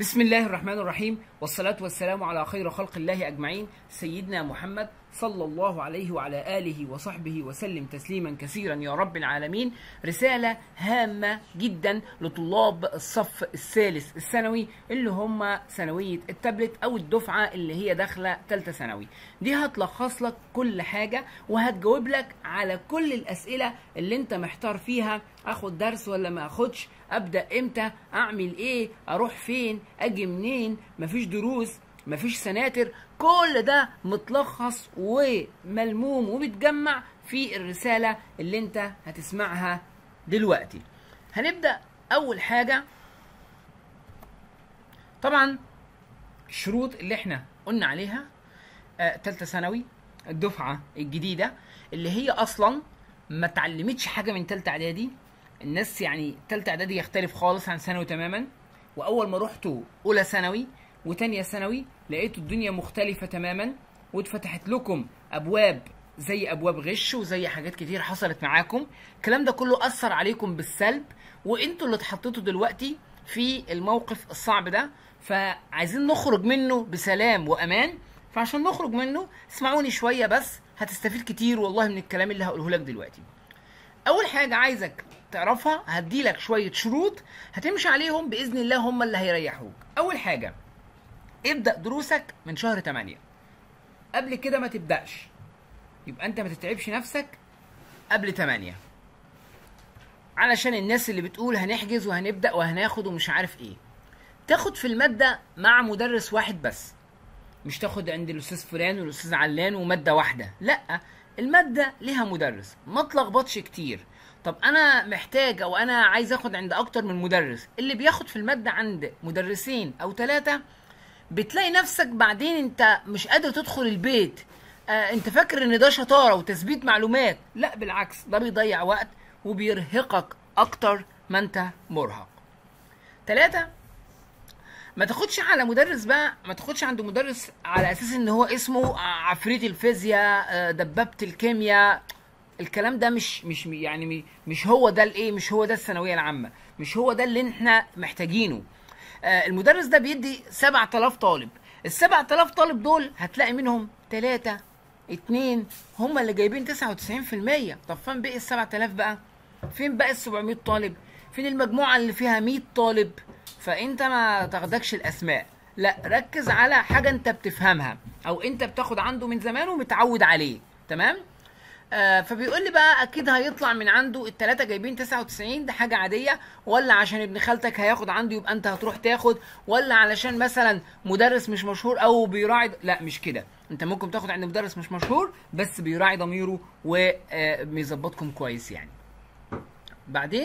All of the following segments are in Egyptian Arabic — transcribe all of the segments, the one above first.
بسم الله الرحمن الرحيم والصلاة والسلام على خير خلق الله أجمعين سيدنا محمد صلى الله عليه وعلى آله وصحبه وسلم تسليما كثيرا يا رب العالمين رسالة هامة جدا لطلاب الصف الثالث الثانوي اللي هم ثانوية التابلت أو الدفعة اللي هي داخلة تالتة ثانوي دي هتلخص لك كل حاجة وهتجاوب لك على كل الأسئلة اللي انت محتار فيها اخد درس ولا ما اخدش ابدا امتى اعمل ايه اروح فين اجي منين مفيش دروس مفيش سناتر كل ده متلخص وملموم ومتجمع في الرسالة اللي انت هتسمعها دلوقتي هنبدأ اول حاجة طبعا الشروط اللي احنا قلنا عليها آه تالتة ثانوي الدفعة الجديدة اللي هي اصلا ما اتعلمتش حاجة من تالتة اعدادي الناس يعني تالتة اعدادي يختلف خالص عن ثانوي تماما واول ما رحتوا اولى ثانوي وتانية ثانوي لقيتوا الدنيا مختلفة تماما واتفتحت لكم ابواب زي ابواب غش وزي حاجات كتير حصلت معاكم الكلام ده كله اثر عليكم بالسلب وانتوا اللي اتحطيتوا دلوقتي في الموقف الصعب ده فعايزين نخرج منه بسلام وامان فعشان نخرج منه اسمعوني شويه بس هتستفيد كتير والله من الكلام اللي هقوله لك دلوقتي اول حاجه عايزك تعرفها هديلك شويه شروط هتمشي عليهم باذن الله هم اللي هيريحوك اول حاجه ابدا دروسك من شهر 8 قبل كده ما تبداش يبقى انت ما تتعبش نفسك قبل 8 علشان الناس اللي بتقول هنحجز وهنبدا وهناخد ومش عارف ايه تاخد في الماده مع مدرس واحد بس مش تاخد عند الاستاذ فلان والاستاذ علان وماده واحده لا الماده ليها مدرس ما تلخبطش كتير طب انا محتاج او انا عايز اخد عند اكتر من مدرس اللي بياخد في الماده عند مدرسين او ثلاثه بتلاقي نفسك بعدين انت مش قادر تدخل البيت آه انت فاكر ان ده شطاره وتثبيت معلومات لا بالعكس ده بيضيع وقت وبيرهقك اكتر ما انت مرهق ثلاثة ما تاخدش على مدرس بقى ما تاخدش عند مدرس على اساس ان هو اسمه عفريت الفيزياء آه، دبابة الكيمياء الكلام ده مش مش يعني مش هو ده الايه مش هو ده الثانويه العامه مش هو ده اللي احنا محتاجينه آه، المدرس ده بيدي 7000 طالب ال 7000 طالب دول هتلاقي منهم ثلاثة اتنين هم اللي جايبين 99% طب فين باقي ال 7000 بقى فين باقي ال 700 طالب فين المجموعه اللي فيها 100 طالب فانت ما تاخدكش الاسماء لا ركز على حاجه انت بتفهمها او انت بتاخد عنده من زمان ومتعود عليه تمام آه فبيقول لي بقى اكيد هيطلع من عنده التلاتة جايبين 99 ده حاجه عاديه ولا عشان ابن خالتك هياخد عنده يبقى انت هتروح تاخد ولا علشان مثلا مدرس مش مشهور او بيراعي لا مش كده انت ممكن تاخد عند مدرس مش مشهور بس بيراعي ضميره وبيظبطكم كويس يعني بعدين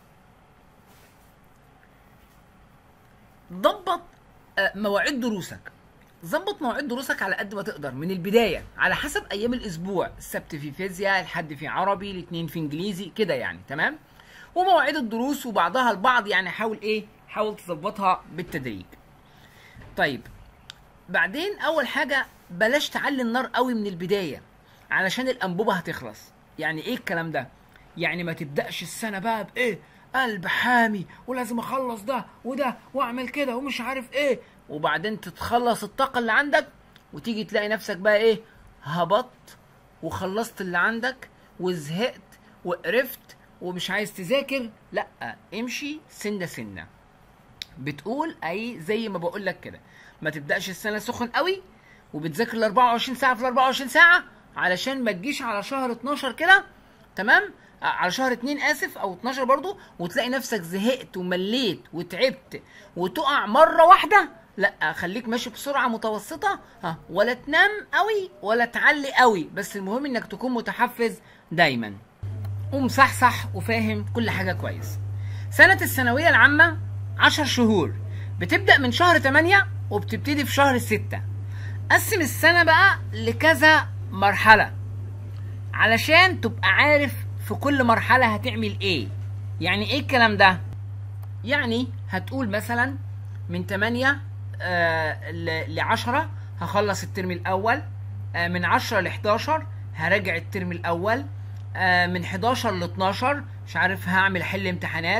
ضبط آه، مواعيد دروسك ظبط مواعيد دروسك على قد ما تقدر من البدايه على حسب ايام الاسبوع السبت في فيزياء الحد في عربي الاثنين في انجليزي كده يعني تمام ومواعيد الدروس وبعضها البعض يعني حاول ايه حاول تظبطها بالتدريج طيب بعدين اول حاجه بلاش تعلي النار قوي من البدايه علشان الانبوبه هتخلص يعني ايه الكلام ده يعني ما تبداش السنه بقى بايه قلب حامي ولازم اخلص ده وده واعمل كده ومش عارف ايه وبعدين تتخلص الطاقه اللي عندك وتيجي تلاقي نفسك بقى ايه هبطت وخلصت اللي عندك وزهقت وقرفت ومش عايز تذاكر لا امشي سنه سنه بتقول اي زي ما بقول لك كده ما تبداش السنه سخن قوي وبتذاكر ال 24 ساعه في ال 24 ساعه علشان ما تجيش على شهر 12 كده تمام آه، على شهر 2 اسف او 12 برضو وتلاقي نفسك زهقت ومليت وتعبت وتقع مره واحده لا خليك ماشي بسرعه متوسطه ها ولا تنام قوي ولا تعلي قوي بس المهم انك تكون متحفز دايما ومصحصح وفاهم كل حاجه كويس سنه الثانويه العامه 10 شهور بتبدا من شهر 8 وبتبتدي في شهر 6 قسم السنه بقى لكذا مرحله علشان تبقى عارف في كل مرحله هتعمل ايه يعني ايه الكلام ده يعني هتقول مثلا من 8 آه ل 10 هخلص الترم الاول آه من 10 ل 11 هراجع الترم الاول آه من 11 ل 12 مش عارف هعمل حل امتحانات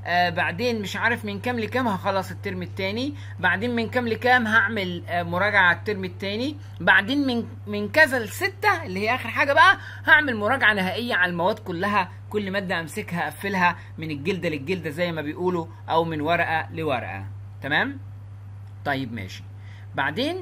آه بعدين مش عارف من كام لكام هخلص الترم التاني بعدين من كام لكام هعمل آه مراجعة على الترم التاني بعدين من من كذا لستة اللي هي آخر حاجة بقى هعمل مراجعة نهائية على المواد كلها كل مادة أمسكها أقفلها من الجلدة للجلدة زي ما بيقولوا أو من ورقة لورقة تمام؟ طيب ماشي بعدين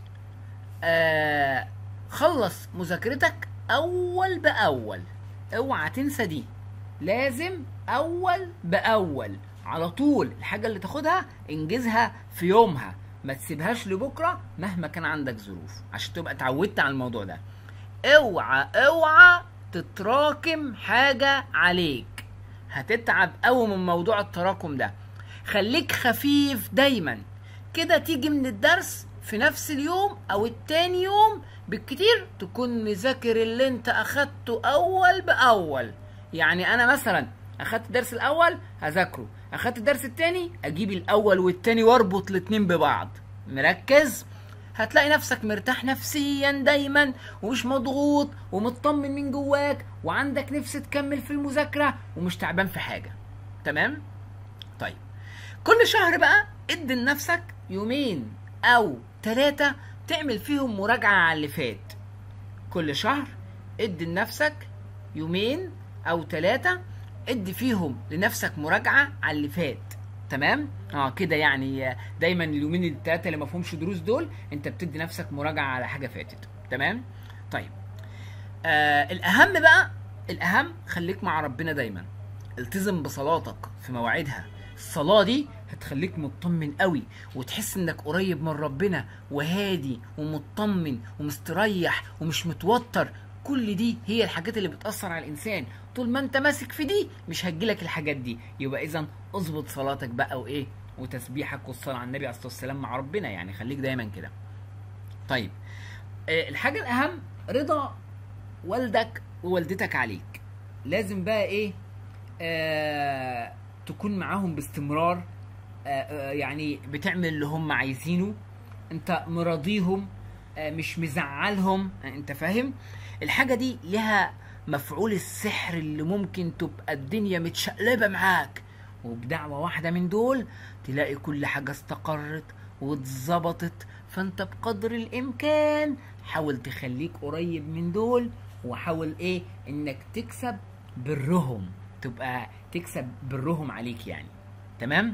آه خلص مذاكرتك أول بأول اوعى تنسى دي لازم اول باول على طول الحاجه اللي تاخدها انجزها في يومها ما تسيبهاش لبكره مهما كان عندك ظروف عشان تبقى اتعودت على الموضوع ده اوعى اوعى تتراكم حاجه عليك هتتعب قوي من موضوع التراكم ده خليك خفيف دايما كده تيجي من الدرس في نفس اليوم او التاني يوم بالكتير تكون مذاكر اللي انت اخدته اول باول يعني انا مثلا اخدت الدرس الاول هذاكره اخدت الدرس التاني اجيب الاول والتاني واربط الاتنين ببعض مركز هتلاقي نفسك مرتاح نفسيا دايما ومش مضغوط ومطمن من جواك وعندك نفس تكمل في المذاكره ومش تعبان في حاجه تمام طيب كل شهر بقى ادي لنفسك يومين او ثلاثه تعمل فيهم مراجعه على اللي فات كل شهر ادي لنفسك يومين او ثلاثه ادي فيهم لنفسك مراجعه على اللي فات تمام اه كده يعني دايما اليومين الثلاثه اللي ما فيهمش دروس دول انت بتدي نفسك مراجعه على حاجه فاتت تمام طيب آه الاهم بقى الاهم خليك مع ربنا دايما التزم بصلاتك في مواعيدها الصلاه دي هتخليك مطمن قوي وتحس انك قريب من ربنا وهادي ومطمن ومستريح ومش متوتر كل دي هي الحاجات اللي بتأثر على الإنسان طول ما أنت ماسك في دي مش هتجيلك الحاجات دي يبقى إذا اظبط صلاتك بقى وإيه وتسبيحك والصلاة على النبي عليه الصلاة والسلام مع ربنا يعني خليك دايما كده طيب آه الحاجة الأهم رضا والدك ووالدتك عليك لازم بقى إيه آه تكون معاهم باستمرار آه آه يعني بتعمل اللي هم عايزينه انت مراضيهم آه مش مزعلهم انت فاهم الحاجه دي لها مفعول السحر اللي ممكن تبقى الدنيا متشقلبه معاك وبدعوه واحده من دول تلاقي كل حاجه استقرت واتظبطت فانت بقدر الامكان حاول تخليك قريب من دول وحاول ايه انك تكسب برهم تبقى تكسب برهم عليك يعني تمام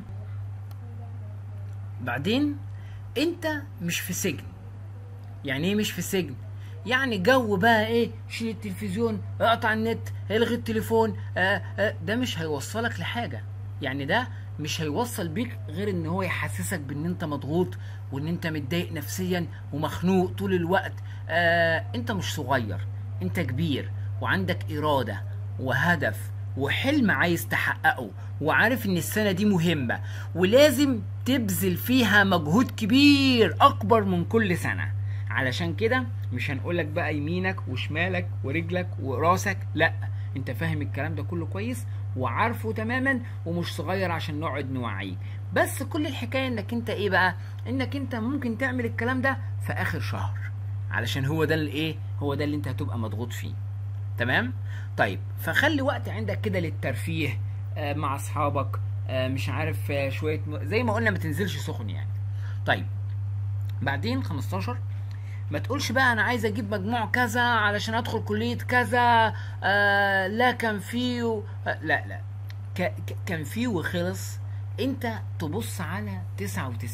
بعدين انت مش في سجن يعني ايه مش في سجن يعني جو بقى ايه شيل التلفزيون اقطع النت الغي التليفون آه آه ده مش هيوصلك لحاجه يعني ده مش هيوصل بيك غير ان هو يحسسك بان انت مضغوط وان انت متضايق نفسيا ومخنوق طول الوقت آه انت مش صغير انت كبير وعندك اراده وهدف وحلم عايز تحققه وعارف ان السنه دي مهمه ولازم تبذل فيها مجهود كبير اكبر من كل سنه علشان كده مش هنقولك بقى يمينك وشمالك ورجلك وراسك لا انت فاهم الكلام ده كله كويس وعارفه تماما ومش صغير عشان نقعد نوعيك بس كل الحكايه انك انت ايه بقى انك انت ممكن تعمل الكلام ده في اخر شهر علشان هو ده الايه هو ده اللي انت هتبقى مضغوط فيه تمام طيب فخلي وقت عندك كده للترفيه آه مع اصحابك آه مش عارف آه شويه م... زي ما قلنا ما تنزلش سخن يعني طيب بعدين 15 ما تقولش بقى انا عايز اجيب مجموع كذا علشان ادخل كليه كذا آه لا كان فيه آه لا لا ك ك كان فيه وخلص انت تبص على 99%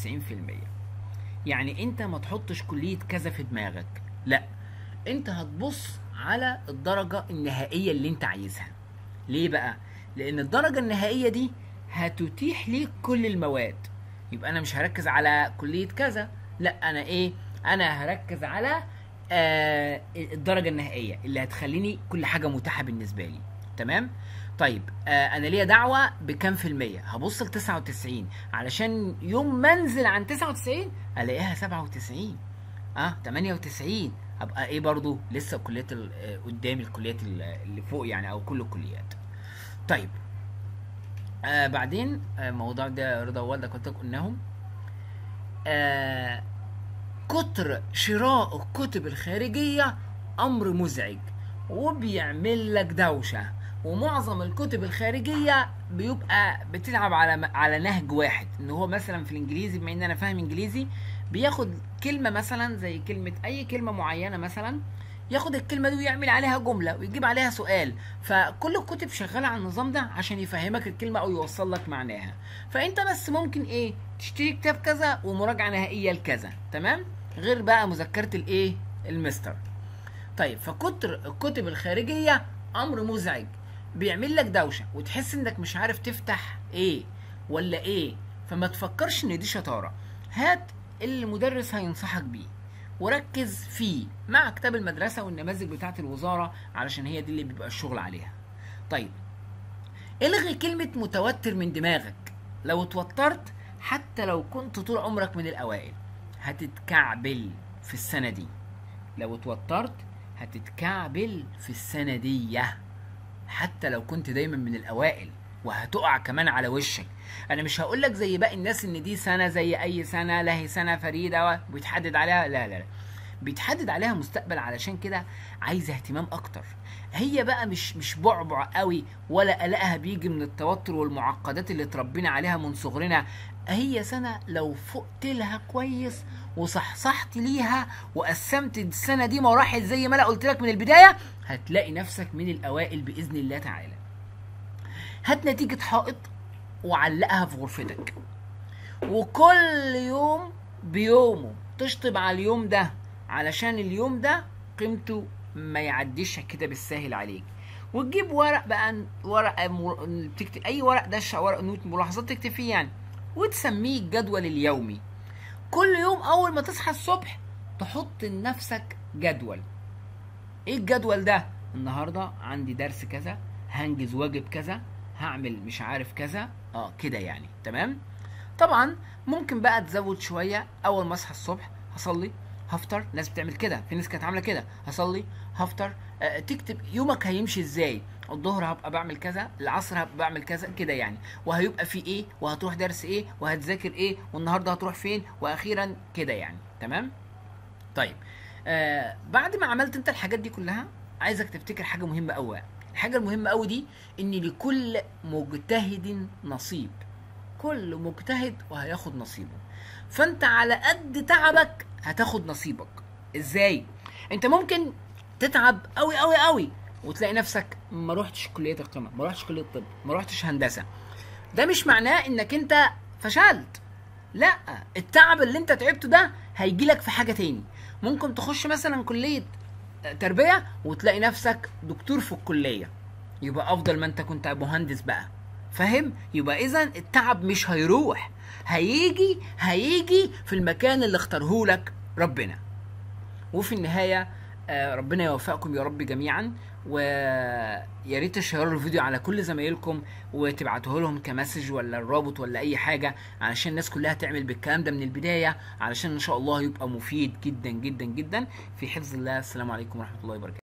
يعني انت ما تحطش كليه كذا في دماغك لا انت هتبص على الدرجه النهائيه اللي انت عايزها ليه بقى لان الدرجه النهائيه دي هتتيح ليك كل المواد يبقى انا مش هركز على كليه كذا لا انا ايه انا هركز على آه الدرجه النهائيه اللي هتخليني كل حاجه متاحه بالنسبه لي تمام طيب آه انا ليا دعوه بكام في الميه هبص ل 99 علشان يوم ما انزل عن 99 الاقيها 97 اه 98 ابقى ايه برضو لسه الكليات قدامي الكليات اللي فوق يعني او كل الكليات طيب آه بعدين آه موضوع ده رضا والدك كنت قلناهم آه كتر شراء الكتب الخارجية أمر مزعج وبيعمل لك دوشة ومعظم الكتب الخارجيه بيبقى بتلعب على على نهج واحد ان هو مثلا في الانجليزي بما ان انا فاهم انجليزي بياخد كلمه مثلا زي كلمه اي كلمه معينه مثلا ياخد الكلمه دي ويعمل عليها جمله ويجيب عليها سؤال فكل الكتب شغاله على النظام ده عشان يفهمك الكلمه او يوصل لك معناها فانت بس ممكن ايه تشتري كتاب كذا ومراجعه نهائيه لكذا تمام غير بقى مذكره الايه المستر طيب فكتر الكتب الخارجيه امر مزعج بيعمل لك دوشه وتحس انك مش عارف تفتح ايه ولا ايه فما تفكرش ان دي شطاره هات اللي المدرس هينصحك بيه وركز فيه مع كتاب المدرسة والنماذج بتاعة الوزارة علشان هي دي اللي بيبقى الشغل عليها طيب الغي كلمة متوتر من دماغك لو اتوترت حتى لو كنت طول عمرك من الأوائل هتتكعبل في السنة دي لو اتوترت هتتكعبل في السنة دي حتى لو كنت دايما من الأوائل وهتقع كمان على وشك انا مش هقول لك زي باقي الناس ان دي سنه زي اي سنه لا هي سنه فريده وبيتحدد عليها لا لا لا بيتحدد عليها مستقبل علشان كده عايزه اهتمام اكتر هي بقى مش مش بعبع قوي ولا قلقها بيجي من التوتر والمعقدات اللي اتربينا عليها من صغرنا هي سنه لو فقت لها كويس وصحصحت ليها وقسمت السنه دي مراحل زي ما انا قلت لك من البدايه هتلاقي نفسك من الاوائل باذن الله تعالى هات نتيجه حائط وعلقها في غرفتك وكل يوم بيومه تشطب على اليوم ده علشان اليوم ده قيمته ما يعديش كده بالساهل عليك وتجيب ورق بقى ورق مر... تكتب اي ورق دش ورق نوت ملاحظات تكتب فيه يعني وتسميه الجدول اليومي كل يوم اول ما تصحى الصبح تحط لنفسك جدول ايه الجدول ده النهارده عندي درس كذا هنجز واجب كذا هعمل مش عارف كذا اه كده يعني تمام طبعا ممكن بقى تزود شويه اول ما اصحى الصبح هصلي هفطر ناس بتعمل كده في ناس كانت عامله كده هصلي هفطر آه تكتب يومك هيمشي ازاي الظهر هبقى بعمل كذا العصر هبقى بعمل كذا كده يعني وهيبقى في ايه وهتروح درس ايه وهتذاكر ايه والنهارده هتروح فين واخيرا كده يعني تمام طيب آه بعد ما عملت انت الحاجات دي كلها عايزك تفتكر حاجه مهمه قوي الحاجه المهمه قوي دي ان لكل مجتهد نصيب كل مجتهد وهياخد نصيبه فانت على قد تعبك هتاخد نصيبك ازاي انت ممكن تتعب قوي قوي قوي وتلاقي نفسك ما روحتش كليه القمه ما روحتش كليه الطب ما روحتش هندسه ده مش معناه انك انت فشلت لا التعب اللي انت تعبته ده هيجي لك في حاجه تاني ممكن تخش مثلا كليه تربيه وتلاقي نفسك دكتور في الكليه يبقى افضل ما انت كنت مهندس بقى فاهم يبقى اذا التعب مش هيروح هيجي هيجي في المكان اللي اختاره لك ربنا وفي النهايه ربنا يوفقكم يا رب جميعا ويا ريت تشيروا الفيديو على كل زمايلكم وتبعتوه لهم كمسج ولا الرابط ولا اي حاجه علشان الناس كلها تعمل بالكلام ده من البدايه علشان ان شاء الله يبقى مفيد جدا جدا جدا في حفظ الله السلام عليكم ورحمه الله وبركاته